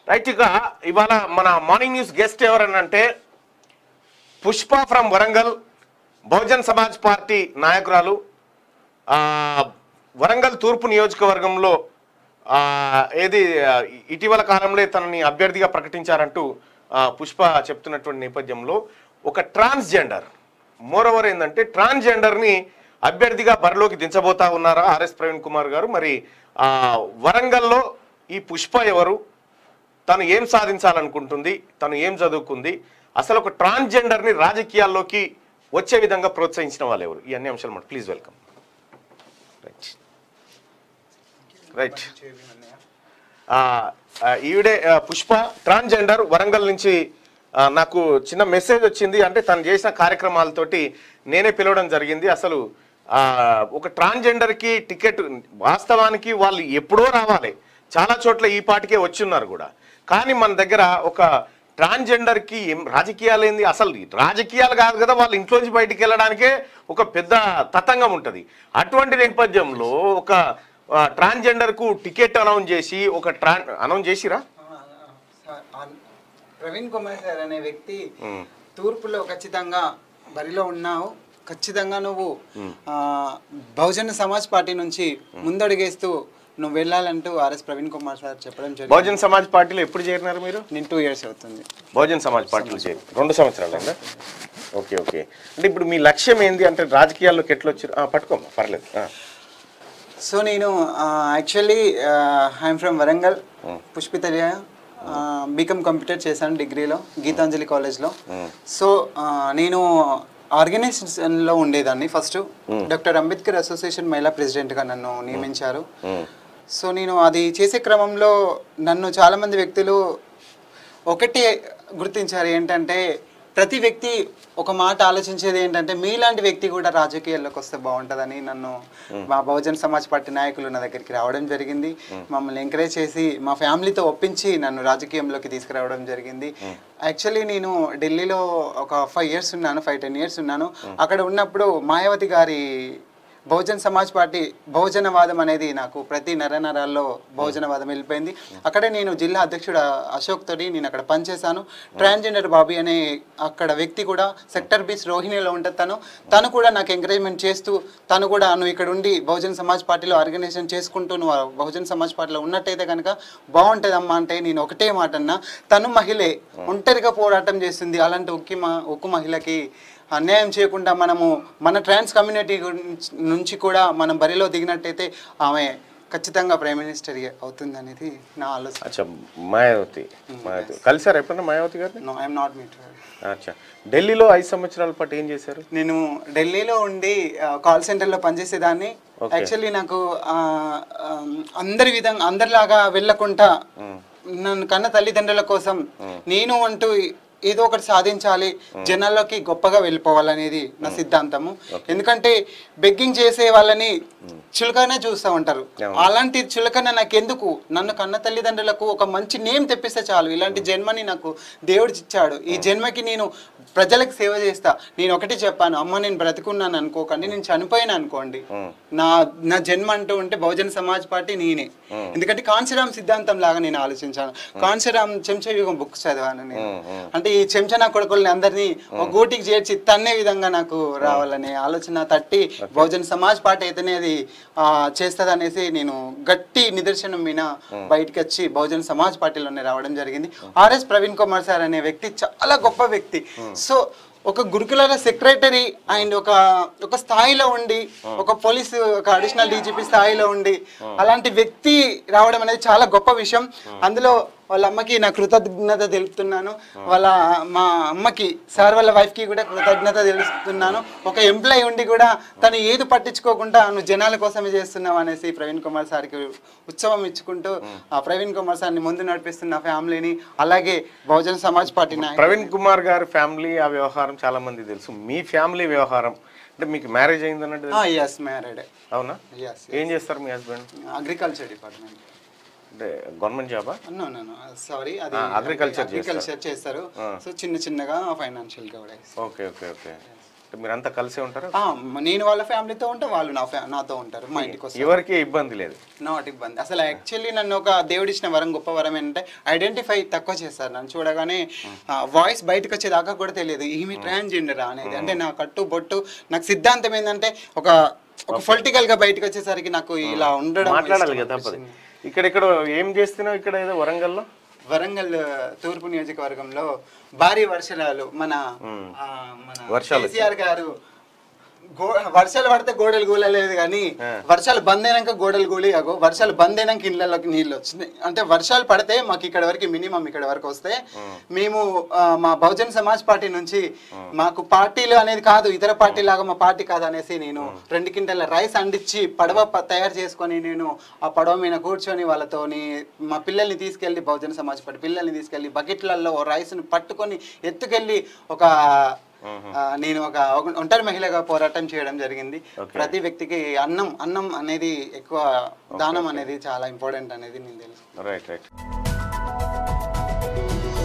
Right ఇక ఇవాళ మన మార్నింగ్ న్యూస్ గెస్ట్ ఎవరనంటే పుష్ప ఫ్రమ్ వరంగల్ బహుజన్ సమాజ్ పార్టీ నాయకురాలు ఆ, వరంగల్ తూర్పు నియోజకవర్గంలో ఆ, ఏది ఆ, ఇటీవల కాలంలో తనని అభ్యర్థిగా ప్రకటించారంటూ ఆ, పుష్ప చెప్తున్నటువంటి నేపథ్యంలో ఒక ట్రాన్స్జెండర్ మోర్ ఓవర్ ఏంటంటే ట్రాన్స్జెండర్ని అభ్యర్థిగా బరిలోకి దించబోతా ఉన్నారా ఆర్ఎస్ ప్రవీణ్ కుమార్ గారు మరి ఆ, వరంగల్లో ఈ పుష్ప ఎవరు తను ఏం సాధించాలనుకుంటుంది తను ఏం చదువుకుంది అసలు ఒక ట్రాన్స్జెండర్ని రాజకీయాల్లోకి వచ్చే విధంగా ప్రోత్సహించిన వాళ్ళు ఎవరు ఈ అన్ని అంశాలు మాట ప్లీజ్ వెల్కమ్ రైట్ రైట్ ఆ, ఆ, ఈవిడే ఆ, పుష్ప ట్రాన్స్జెండర్ వరంగల్ నుంచి ఆ, నాకు చిన్న మెసేజ్ వచ్చింది అంటే తను చేసిన కార్యక్రమాలతోటి నేనే పిలవడం జరిగింది అసలు ఆ, ఒక ట్రాన్స్జెండర్కి టికెట్ వాస్తవానికి వాళ్ళు ఎప్పుడో రావాలి చాలా చోట్ల ఈ పాటికే వచ్చి ఉన్నారు కూడా కానీ మన దగ్గర ఒక ట్రాన్స్జెండర్కి ఏం రాజకీయాలు ఏంది అసలు రాజకీయాలు కాదు కదా వాళ్ళు ఇంట్లోంచి బయటికి వెళ్ళడానికే ఒక పెద్ద తతంగం ఉంటుంది అటువంటి నేపథ్యంలో ఒక ఆ, ట్రాన్స్జెండర్కు టికెట్ అనౌన్స్ చేసి ఒక ట్రాన్ అనౌన్స్ చేసిరా సార్, ఆ- ప్రవీణ్ కుమార్ సార్ అనే వ్యక్తి తూర్పులో ఖచ్చితంగా బరిలో ఉన్నావు ఖచ్చితంగా నువ్వు ఆ, బహుజన సమాజ్ పార్టీ నుంచి ముందడుగేస్తూ నువ్వు వెళ్ళాలంటూ ఆర్ఎస్ ప్రవీణ్ కుమార్ సార్ చెప్పడం జరిగింది బహుజన్ సమాజ్ పార్టీలో ఎప్పుడు చేరినారు మీరు నేను టూ ఇయర్స్ అవుతుంది బహుజన్ సమాజ్ పార్టీలో చేరి రెండు సంవత్సరాలు ఓకే ఓకే అంటే ఇప్పుడు మీ లక్ష్యం ఏంది అంటే రాజకీయాల్లోకి ఎట్లా వచ్చారు ఆ, పట్టుకోమ్మా పర్లేదు ఆ. సో నేను యాక్చువల్లీ ఐఎమ్ ఫ్రమ్ వరంగల్ పుష్పితలియ బీకామ్ కంప్యూటర్ చేశాను డిగ్రీలో గీతాంజలి కాలేజ్లో సో నేను ఆర్గనైజేషన్లో ఉండేదాన్ని ఫస్ట్ డాక్టర్ అంబేద్కర్ అసోసియేషన్ మహిళా ప్రెసిడెంట్గా నన్ను నియమించారు సో నేను అది చేసే క్రమంలో నన్ను చాలామంది వ్యక్తులు ఒకటి గుర్తించారు ఏంటంటే ప్రతి వ్యక్తి ఒక మాట ఆలోచించేది ఏంటంటే మీలాంటి వ్యక్తి కూడా రాజకీయాల్లోకి వస్తే బాగుంటుందని నన్ను మా బహుజన్ సమాజ్ పార్టీ నాయకులు నా దగ్గరికి రావడం జరిగింది మమ్మల్ని ఎంకరేజ్ చేసి మా ఫ్యామిలీతో ఒప్పించి నన్ను రాజకీయంలోకి తీసుకురావడం జరిగింది యాక్చువల్లీ నేను ఢిల్లీలో ఒక ఫైవ్ ఇయర్స్ ఉన్నాను ఫైవ్ టెన్ ఇయర్స్ ఉన్నాను అక్కడ ఉన్నప్పుడు మాయావతి గారి బహుజన్ సమాజ్ పార్టీ బహుజనవాదం అనేది నాకు ప్రతి నరనరాల్లో బహుజనవాదం వెళ్ళిపోయింది అక్కడే నేను జిల్లా అధ్యక్షుడు అశోక్ తోటి నేను అక్కడ పనిచేశాను ట్రాన్స్జెండర్ బాబీ అనే అక్కడ వ్యక్తి కూడా సెక్టర్ బీస్ రోహిణిలో ఉంటుంది తను తను కూడా నాకు ఎంకరేజ్మెంట్ చేస్తూ తను కూడా నువ్వు ఇక్కడ ఉండి బహుజన్ సమాజ్ పార్టీలో ఆర్గనైజేషన్ చేసుకుంటూ నువ్వు ఆ బహుజన్ సమాజ్ పార్టీలో ఉన్నట్టయితే కనుక బాగుంటుందమ్మా అంటే నేను ఒకటే మాట అన్నా తను మహిళే ఒంటరిగా పోరాటం చేస్తుంది అలాంటి ఉక్కి మ ఉక్కు మహిళకి అన్యాయం చేయకుండా మనము మన ట్రాన్స్ కమ్యూనిటీ గురించి- నుంచి కూడా మనం బరిలో దిగినట్టయితే ఆమె ఖచ్చితంగా ప్రైమ్ మినిస్టర్ అవుతుంది అనేది నా ఆలోచన అచ్చా మాయావతి మాయావతి కలిసారు ఎప్పుడన్నా మాయావతి గారిని నో ఐఎమ్ నాట్ మీట్ అచ్చా ఢిల్లీలో ఐదు సంవత్సరాల పాటు ఏం చేశారు నేను ఢిల్లీలో ఉండి కాల్ సెంటర్లో పనిచేసేదాన్ని యాక్చువల్లీ నాకు ఆ, ఆ, అందరి విధంగా అందరిలాగా వెళ్ళకుండా నన్ను కన్న తల్లిదండ్రుల కోసం నేను అంటూ ఏదో ఒకటి సాధించాలి జనాల్లోకి గొప్పగా వెళ్ళిపోవాలనేది నా సిద్ధాంతము ఎందుకంటే బెగ్గింగ్ చేసే వాళ్ళని చులకనే చూస్తూ ఉంటారు అలాంటి చులకన నాకు ఎందుకు నన్ను కన్న తల్లిదండ్రులకు ఒక మంచి నేమ్ తెప్పిస్తే చాలు ఇలాంటి జన్మని నాకు దేవుడు ఇచ్చాడు ఈ జన్మకి నేను ప్రజలకు సేవ చేస్తా నేను ఒకటి చెప్పాను అమ్మ నేను బ్రతుకున్నాను అనుకోకండి నేను చనిపోయాను అనుకోండి నా నా జన్మ అంటూ ఉంటే బహుజన సమాజ్ పార్టీ నేనే ఎందుకంటే కాన్సరామ్ సిద్ధాంతం లాగా నేను ఆలోచించాను కాన్సరామ్ చెంచయుగం బుక్ చదివాను నేను అంటే ఈ చెంచనా కొడుకుల్ని అందరినీ ఒక గూటికి చేర్చి తన్నే విధంగా నాకు రావాలనే ఆలోచన తట్టి బహుజన సమాజ్ పార్టీ అయితేనే అది చేస్తుంది అనేసి నేను గట్టి నిదర్శనం మీద బయటకు వచ్చి బహుజన సమాజ్ పార్టీలోనే రావడం జరిగింది ఆర్ఎస్ ప్రవీణ్ కుమార్ సార్ అనే వ్యక్తి చాలా గొప్ప వ్యక్తి సో ఒక గురుకులాల సెక్రటరీ అండ్ ఒక ఒక స్థాయిలో ఉండి ఒక పోలీస్ ఒక అడిషనల్ డీజీపీ స్థాయిలో ఉండి అలాంటి వ్యక్తి రావడం అనేది చాలా గొప్ప విషయం అందులో వాళ్ళ అమ్మకి నా కృతజ్ఞత తెలుపుతున్నాను వాళ్ళ మా అమ్మకి సార్ వాళ్ళ వైఫ్కి కూడా కృతజ్ఞత తెలుపుతున్నాను ఒక ఎంప్లాయ్ ఉండి కూడా తను ఏది పట్టించుకోకుండా నువ్వు జనాల కోసమే చేస్తున్నావు అనేసి ప్రవీణ్ కుమార్ సార్కి ఉత్సవం ఇచ్చుకుంటూ ఆ ప్రవీణ్ కుమార్ సార్ని ముందు నడిపిస్తున్న ఫ్యామిలీని అలాగే బహుజన సమాజ్ పార్టీ నాయకులు ప్రవీణ్ కుమార్ గారి ఫ్యామిలీ ఆ వ్యవహారం చాలా మంది తెలుసు మీ ఫ్యామిలీ వ్యవహారం అంటే మీకు మ్యారేజ్ అయింది అన్నట్టు తెలుసు. ఎస్ మ్యారీడ్ అవునా ఎస్ ఏం చేస్తారు మీ హస్బెండ్ అగ్రికల్చర్ డిపార్ట్మెంట్ అంటే గవర్నమెంట్ జాబా నో నో సారీ అది Ah, agriculture అగ్రికల్చర్ చేస్తారు సో చిన్న చిన్నగా ఫైనాన్షియల్ గా కూడా ఓకే ఓకే ఓకే మీరంతా కలిసే ఉంటారు ఆ, నేను వాళ్ళ ఫ్యామిలీతో ఉంటా వాళ్ళు నా ఫ్యా నాతో ఉంటారు మా ఇంటికి వస్తారు ఎవరికి ఇబ్బంది లేదు నాట్ ఇబ్బంది అసలు యాక్చువల్లీ నన్ను ఒక దేవుడిచ్చిన వరం గొప్ప వరం ఏంటంటే ఐడెంటిఫై తక్కువ చేస్తారు నన్ను చూడగానే వాయిస్ బయటకు వచ్చేదాకా కూడా తెలియదు ఈమె ట్రాన్స్జెండర్ అనేది అంటే నా కట్టు బొట్టు నాకు సిద్ధాంతం ఏంటంటే ఒక ఒక పొలిటికల్ గా బయటకు వచ్చేసరికి నాకు ఇలా ఉండడం మాట్లాడాలి ఇష్టం కదా తప్పదు అనిపించింది. ఇక్కడ ఇక్కడ ఏం చేస్తున్నావు ఇక్కడ ఏదో వరంగల్లో వరంగల్ తూర్పు నియోజకవర్గంలో భారీ వర్షాలు మన ఆ, మన వర్షాలు కేసీఆర్ గారు గో వర్షాలు పడితే గోడలు గూలలేదు కానీ వర్షాలు బంద్ అయినాక గోడలు గూలి అగో వర్షాలు బంద్ అయినాక ఇళ్ళలోకి నీళ్ళు వచ్చినాయి అంటే వర్షాలు పడితే మాకు ఇక్కడ వరకు మినిమం ఇక్కడ వరకు వస్తే మేము ఆ, మా బహుజన్ సమాజ్ పార్టీ నుంచి మాకు పార్టీలు అనేది కాదు ఇతర పార్టీ లాగా మా పార్టీ కాదు అనేసి నేను రెండు కింటల రైస్ అందించి పడవ ప- తయారు చేసుకొని నేను ఆ పడవ మీద కూర్చొని వాళ్ళతోని మా పిల్లల్ని తీసుకెళ్ళి బహుజన సమాజ్ పార్టీ పిల్లల్ని తీసుకెళ్ళి బకెట్లలో రైస్ని పట్టుకొని ఎత్తుకెళ్ళి ఒక ఆ, నేను ఒక ఒక ఒంటరి మహిళగా పోరాటం చేయడం జరిగింది ప్రతి వ్యక్తికి అన్నం అన్నం అనేది ఎక్కువ దానం అనేది చాలా ఇంపార్టెంట్ అనేది నేను తెలుసు రైట్ రైట్